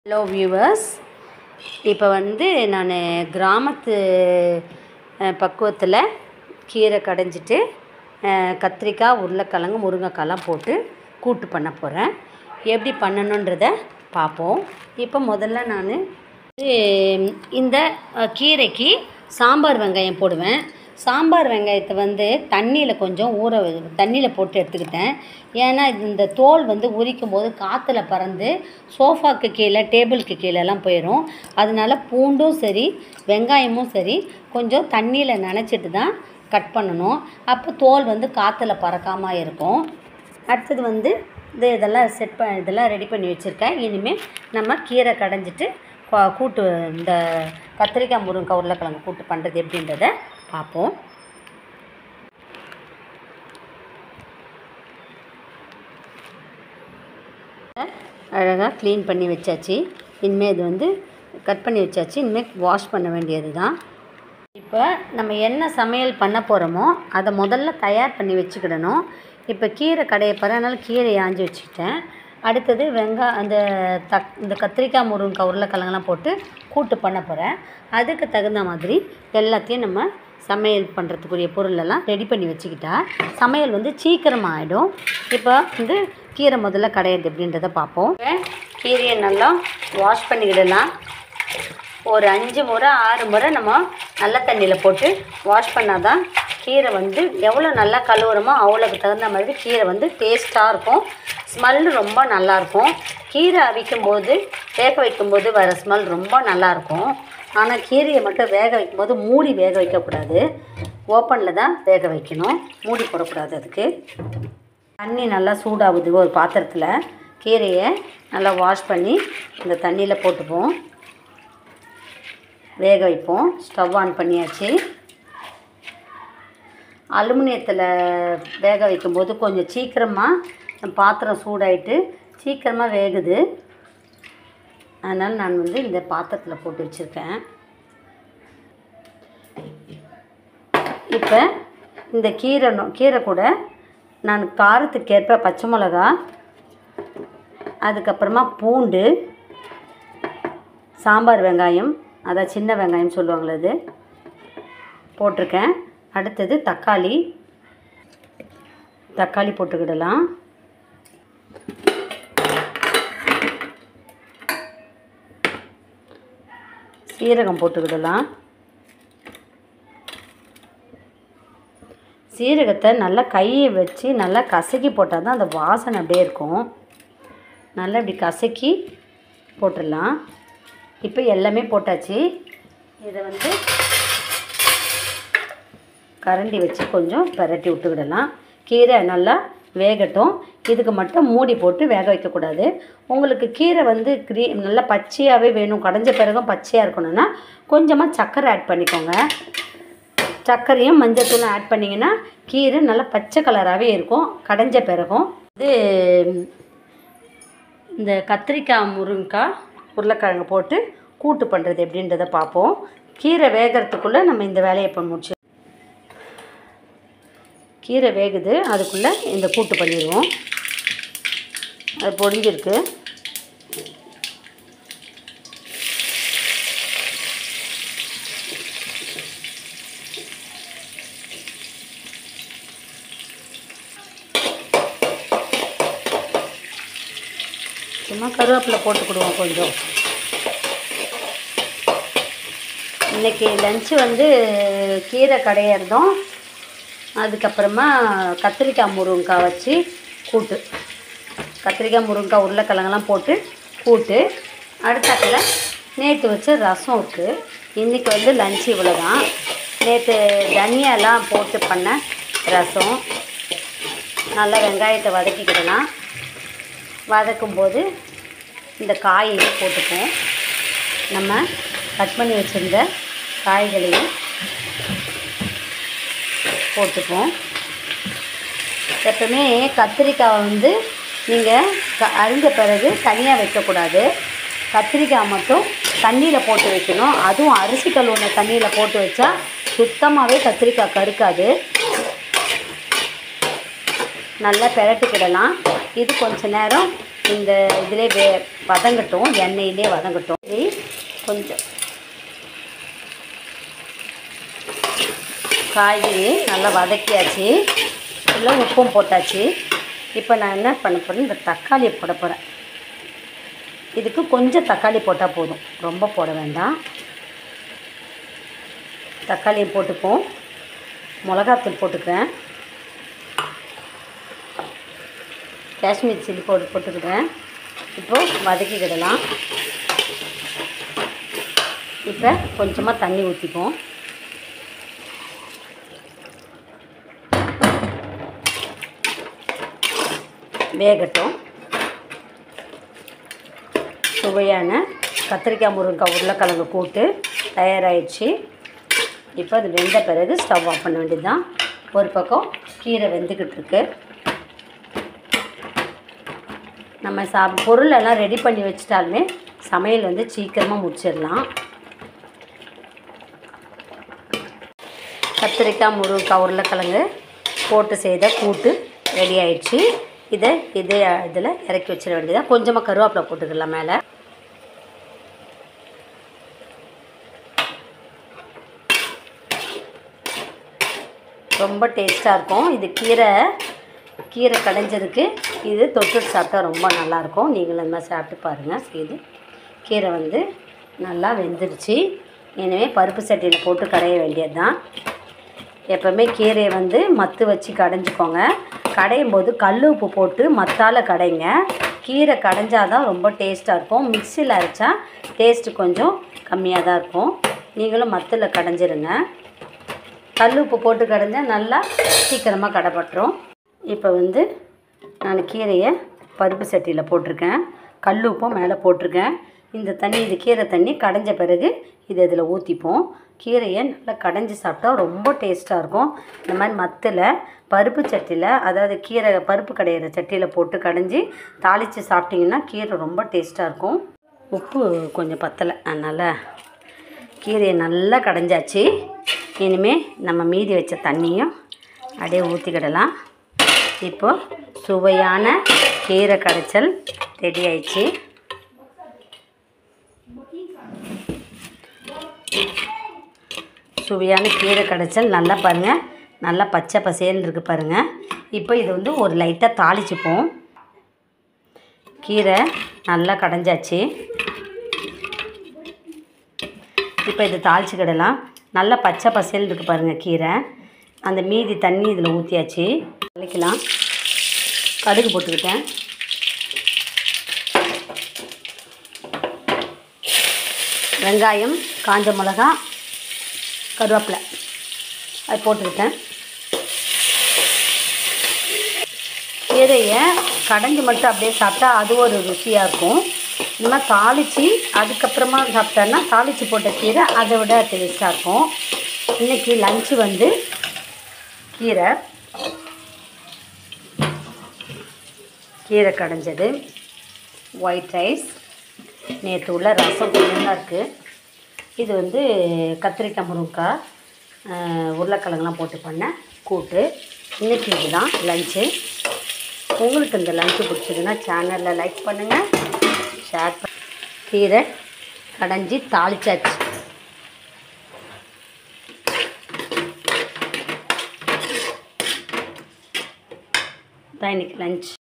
hello viewers இப்போ வந்து நான் கிராமத்து அஹ், பக்குவத்தில் கீரை கடைஞ்சிட்டு அஹ், கத்திரிக்காய் உருளைக்கிழங்கு முருங்கைக்காய்லாம் போட்டு கூட்டு பண்ண போகிறேன் எப்படி பண்ணணுன்றத பார்ப்போம் இப்போ முதல்ல நான் இந்த அஹ், கீரைக்கு சாம்பார் வெங்காயம் போடுவேன் சாம்பார் வெங்காயத்தை வந்து தண்ணியில் கொஞ்சம் ஊற தண்ணியில் போட்டு எடுத்துக்கிட்டேன் ஏன்னா இந்த தோல் வந்து உரிக்கும் போது காற்றுல பறந்து சோஃபாக்கு கீழே டேபிளுக்கு கீழெல்லாம் போயிடும் அதனால பூண்டும் சரி வெங்காயமும் சரி கொஞ்சம் தண்ணியில் நனைச்சிட்டு தான் கட் பண்ணணும் அப்போ தோல் வந்து காற்றுல பறக்காமல் இருக்கும் அடுத்தது வந்து இது இதெல்லாம் செட் ப இதெல்லாம் ரெடி பண்ணி வச்சுருக்கேன் இனிமேல் நம்ம கீரை கடைஞ்சிட்டு கொ- கூட்டு இந்த கத்திரிக்காய் முருங்கக்காய் உருளைக்கிழங்கு கூட்டு பண்ணுறது எப்படின்றத பார்ப்போம் அழகாக க்ளீன் பண்ணி வச்சாச்சு இனிமேல் இது வந்து கட் பண்ணி வச்சாச்சு இனிமேல் வாஷ் பண்ண வேண்டியது தான் இப்போ நம்ம என்ன சமையல் பண்ண போகிறோமோ அதை முதல்ல தயார் பண்ணி வச்சுக்கிடணும் இப்போ கீரை கடையை பாரு அதனால கீரையை ஆஞ்சி வச்சுக்கிட்டேன் அடுத்தது வெங்காயம் அந்த தக் இந்த கத்திரிக்காய் முருங்கக்காய் உருளைக்கிழங்கெல்லாம் போட்டு கூட்டு பண்ண போகிறேன் அதுக்கு தகுந்த மாதிரி எல்லாத்தையும் நம்ம சமையல் பண்ணுறதுக்குரிய பொருளெல்லாம் ரெடி பண்ணி வச்சுக்கிட்டா சமையல் வந்து சீக்கிரமாக ஆகிடும் இப்போ வந்து கீரை முதல்ல கடையிறது எப்படின்றத பார்ப்போம் கீரையை நல்லா வாஷ் பண்ணிக்கிடலாம் ஒரு அஞ்சு முறை ஆறு முறை நம்ம நல்ல தண்ணியில் போட்டு வாஷ் பண்ணால் தான் கீரை வந்து எவ்வளோ நல்லா கழுவுறோமோ அவ்வளோக்கு தகுந்த மாதிரி கீரை வந்து டேஸ்ட்டாக இருக்கும் ஸ்மெல் ரொம்ப நல்லாயிருக்கும் கீரை அவிக்கும் போது வேக வைக்கும்போது வர ஸ்மெல் ரொம்ப நல்லாயிருக்கும் ஆனால் கீரையை மட்டும் வேக வைக்கும்போது மூடி வேக வைக்கக்கூடாது ஓப்பனில் தான் வேக வைக்கணும் மூடி போடக்கூடாது அதுக்கு தண்ணி நல்லா சூடாகுது ஒரு பாத்திரத்தில் கீரையை நல்லா வாஷ் பண்ணி இந்த தண்ணியில் போட்டுப்போம் வேக வைப்போம் ஸ்டவ் ஆன் பண்ணியாச்சு அலுமினியத்தில் வேக வைக்கும்போது கொஞ்சம் சீக்கிரமாக பாத்திரம் சூடாயிட்டு சீக்கிரமாக வேகுது அதனால் நான் வந்து இந்த பாத்திரத்தில் போட்டு வச்சுருக்கேன் இப்போ இந்த கீரை நொ- கீரை கூட நான் காரத்துக்கேற்ப பச்சை மிளகா அதுக்கப்புறமா பூண்டு சாம்பார் வெங்காயம் அதான் சின்ன வெங்காயம் சொல்லுவாங்களே அது போட்டிருக்கேன் அடுத்தது தக்காளி தக்காளி போட்டுக்கிடலாம் சீரகம் போட்டுக்கிடலாம் சீரகத்தை நல்லா கையை வச்சு நல்லா கசக்கி போட்டால் தான் அந்த வாசனை அப்படியே இருக்கும் நல்லா இப்படி கசக்கி போட்டுடலாம் இப்போ எல்லாமே போட்டாச்சு இதை வந்து கரண்டி வச்சு கொஞ்சம் பிரட்டி விட்டுக்கிடலாம் கீரை நல்லா வேகட்டும் இதுக்கு மட்டும் மூடி போட்டு வேக வைக்கக்கூடாது உங்களுக்கு கீரை வந்து க்ரீ நல்லா பச்சையாகவே வேணும் கடைஞ்ச பிறகும் பச்சையாக இருக்கணும்னா கொஞ்சமாக சர்க்கரை ஆட் பண்ணிக்கோங்க சர்க்கரையும் மஞ்சத்தூளும் ஆட் பண்ணிங்கன்னா கீரை நல்லா பச்சை கலராகவே இருக்கும் கடைஞ்ச பிறகும் இது இந்த கத்திரிக்காய் முருங்கைக்காய் உருளைக்கிழங்கு போட்டு கூட்டு பண்ணுறது எப்படின்றத பார்ப்போம் கீரை வேகிறதுக்குள்ளே நம்ம இந்த வேலையை இப்போ முடிச்சு கீரை வேகுது அதுக்குள்ளே இந்த கூட்டு பண்ணிடுவோம் அது பொடிஞ்சிருக்கு சும்மா கருவேப்பிலை போட்டுக்கிடுவோம் கொஞ்சம் இன்றைக்கி லஞ்சு வந்து கீரை கடையிறதும் அதுக்கப்புறமா கத்திரிக்காய் முருங்கைக்காய் வச்சு கூட்டு கத்திரிக்காய் முருங்கைக்காய் உருளைக்கிழங்கெல்லாம் போட்டு கூட்டு அடுத்தாக்கில் நேற்று வச்ச ரசம் இருக்குது இன்றைக்கி வந்து லஞ்சு இவ்வளோ தான் நேற்று தனியாலாம் போட்டு பண்ண ரசம் நல்லா வெங்காயத்தை வதக்கிக்கிடலாம் வதக்கும்போது இந்த காயை போட்டுப்போம் நம்ம கட் பண்ணி வச்சுருந்த காய்களையும் போட்டுப்போம் எப்பவுமே கத்திரிக்காய் வந்து நீங்கள் க அரிஞ்ச பிறகு தனியாக வைக்கக்கூடாது கத்திரிக்காய் மட்டும் தண்ணியில் போட்டு வைக்கணும் அதுவும் அரிசி கழுவுன தண்ணியில் போட்டு வச்சா சுத்தமாகவே கத்திரிக்காய் கருக்காது நல்லா பிரட்டிக்கிடலாம் இது கொஞ்ச நேரம் இந்த இதிலே வே வதங்கட்டும் எண்ணெயிலே வதங்கட்டும் இது கொஞ்சம் காய்கறி நல்லா வதக்கியாச்சு இல்லை உப்பும் போட்டாச்சு இப்போ நான் என்ன பண்ண போகிறேன் இந்த தக்காளியை போட போகிறேன் இதுக்கு கொஞ்சம் தக்காளி போட்டால் போதும் ரொம்ப போட வேண்டாம் தக்காளியை போட்டுப்போம் மிளகாத்தூள் போட்டுக்கிறேன் காஷ்மீர் சில்லி பவுடர் போட்டுக்கிறேன் இப்போது வதக்கிக்கிடலாம் இப்போ கொஞ்சமாக தண்ணி ஊற்றிப்போம் வேகட்டும் சுவையான கத்திரிக்காய் முருங்கைக்காய் உருளைக்கிழங்கு கூட்டு தயாராகிடுச்சு இப்போ அது வெந்த பிறகு ஸ்டவ் ஆஃப் பண்ண வேண்டியது தான் ஒரு பக்கம் கீரை வெந்துக்கிட்டு இருக்கு நம்ம சா பொருள் எல்லாம் ரெடி பண்ணி வச்சிட்டாலுமே சமையல் வந்து சீக்கிரமாக முடிச்சிடலாம் கத்திரிக்காய் முருங்கைக்காய் உருளைக்கிழங்கு போட்டு செய்த கூட்டு ரெடி ஆயிடுச்சு இதை இதே இதில் இறக்கி வச்சிட வேண்டியதான் கொஞ்சமாக கருவேப்பிலை போட்டுக்கலாம் மேலே ரொம்ப டேஸ்ட்டாக இருக்கும் இது கீரை கீரை கடைஞ்சதுக்கு இது தொட்டு சாப்பிட்டா ரொம்ப நல்லாயிருக்கும் நீங்களும் அந்த மாதிரி சாப்பிட்டு பாருங்கள் செய்து கீரை வந்து நல்லா வெந்துடுச்சு எனவே பருப்பு சட்டியில் போட்டு கடைய வேண்டியது தான் எப்போவுமே கீரையை வந்து மத்து வச்சு கடைஞ்சிக்கோங்க கடையும் போது கல் உப்பு போட்டு மத்தால் கடைங்க கீரை கடைஞ்சாதான் தான் ரொம்ப டேஸ்ட்டாக இருக்கும் மிக்சியில் அரைச்சா டேஸ்ட்டு கொஞ்சம் கம்மியாக தான் இருக்கும் நீங்களும் மத்தில் கடைஞ்சிருங்க கல் உப்பு போட்டு கடைஞ்சா நல்லா சீக்கிரமாக கடைப்பட்டுரும் இப்போ வந்து நான் கீரையை பருப்பு சட்டியில் போட்டிருக்கேன் கல் உப்பும் மேலே போட்டிருக்கேன் இந்த தண்ணி இது கீரை தண்ணி கடைஞ்ச பிறகு இது இதில் ஊற்றிப்போம் கீரையை நல்லா கடைஞ்சி சாப்பிட்டா ரொம்ப டேஸ்ட்டாக இருக்கும் இந்த மாதிரி மத்தில் பருப்பு சட்டியில் அதாவது கீரை பருப்பு கடையிற சட்டியில் போட்டு கடைஞ்சி தாளித்து சாப்பிட்டிங்கன்னா கீரை ரொம்ப டேஸ்ட்டாக இருக்கும் உப்பு கொஞ்சம் பத்தலை அதனால் கீரையை நல்லா கடைஞ்சாச்சு இனிமேல் நம்ம மீதி வச்ச தண்ணியும் அப்படியே ஊற்றிக்கிடலாம் இப்போ சுவையான கீரை கடைச்சல் ரெடி ஆயிடுச்சு சுவையான கீரை கடைச்சல் நல்லா பாருங்கள் நல்லா பச்சை பசேல்னு இருக்குது பாருங்கள் இப்போ இது வந்து ஒரு லைட்டாக தாளிச்சுப்போம் கீரை நல்லா கடைஞ்சாச்சு இப்போ இது தாளிச்சுக்கிடலாம் நல்லா பச்சை பசேல்னு இருக்குது பாருங்கள் கீரை அந்த மீதி தண்ணி இதில் ஊற்றியாச்சு கலக்கலாம் கடுகு போட்டுக்கிட்டேன் வெங்காயம் காஞ்ச மிளகா கருவேப்பிலை அது போட்டுக்கிட்டேன் கீரையை கடைஞ்சி மட்டும் அப்படியே சாப்பிட்டா அது ஒரு ருசியாக இருக்கும் இந்த மாதிரி தாளித்து அதுக்கப்புறமா சாப்பிட்டோன்னா தாளித்து போட்ட கீரை அதை விட டேஸ்ட்டாக இருக்கும் இன்றைக்கி லஞ்சு வந்து கீரை கீரை கடைஞ்சது ஒயிட் ரைஸ் நேற்று உள்ள ரசம் கொஞ்சம் தான் இருக்குது இது வந்து கத்திரிக்காய் முருங்கைக்காய் ஆஹ், உருளைக்கிழங்குலாம் போட்டு பண்ண கூட்டு இன்றைக்கி இதுதான் லஞ்சு உங்களுக்கு இந்த லஞ்சு பிடிச்சதுன்னா சேனலில் லைக் பண்ணுங்கள் ஷேர் பண்ண கீரை கடைஞ்சி தாளிச்சாச்சு தான் இன்றைக்கி லஞ்ச்